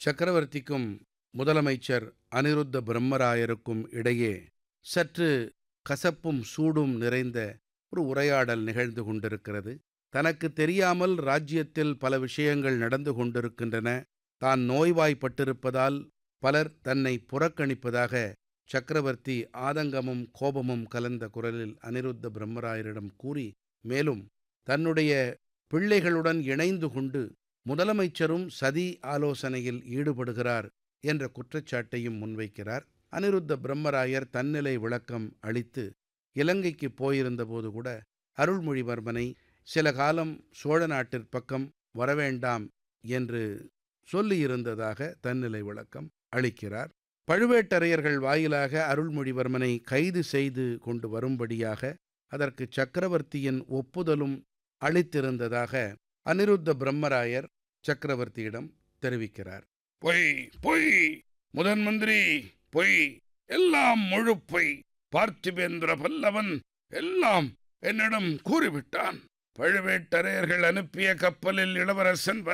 சக்கரவர்த்திக்கும் முதலமைச்சர் அனிருத்த பிரம்மராயருக்கும் இடையே சற்று கசப்பும் சூடும் நிறைந்த ஒரு உரையாடல் நிகழ்ந்து கொண்டிருக்கிறது தனக்கு தெரியாமல் ராஜ்யத்தில் பல விஷயங்கள் நடந்து கொண்டிருக்கின்றன தான் நோய்வாய்ப்பட்டிருப்பதால் பலர் தன்னை புறக்கணிப்பதாக சக்கரவர்த்தி ஆதங்கமும் கோபமும் கலந்த குரலில் அனிருத்த பிரம்மராயரிடம் கூறி மேலும் தன்னுடைய பிள்ளைகளுடன் இணைந்து கொண்டு முதலமைச்சரும் சதி ஆலோசனையில் ஈடுபடுகிறார் என்ற குற்றச்சாட்டையும் முன்வைக்கிறார் அனிருத்த பிரம்மராயர் தன்னிலை விளக்கம் அளித்து இலங்கைக்கு போயிருந்தபோது கூட அருள்மொழிவர்மனை சில காலம் சோழ நாட்டிற்பக்கம் வரவேண்டாம் என்று சொல்லியிருந்ததாக தன்னிலை விளக்கம் அளிக்கிறார் பழுவேட்டரையர்கள் வாயிலாக அருள்மொழிவர்மனை கைது செய்து கொண்டு வரும்படியாக அதற்கு சக்கரவர்த்தியின் ஒப்புதலும் அளித்திருந்ததாக அனிருத்த பிரம்மராயர் சக்கரவர்த்தியிடம் தெரிவிக்கிறார் பொய் பொய் முதன் மந்திரி பொய் எல்லாம் முழு பொய் பார்த்திபேந்திர பல்லவன் எல்லாம் என்னிடம் கூறிவிட்டான் பழுவேட்டரையர்கள் அனுப்பிய கப்பலில் இளவரசன் வர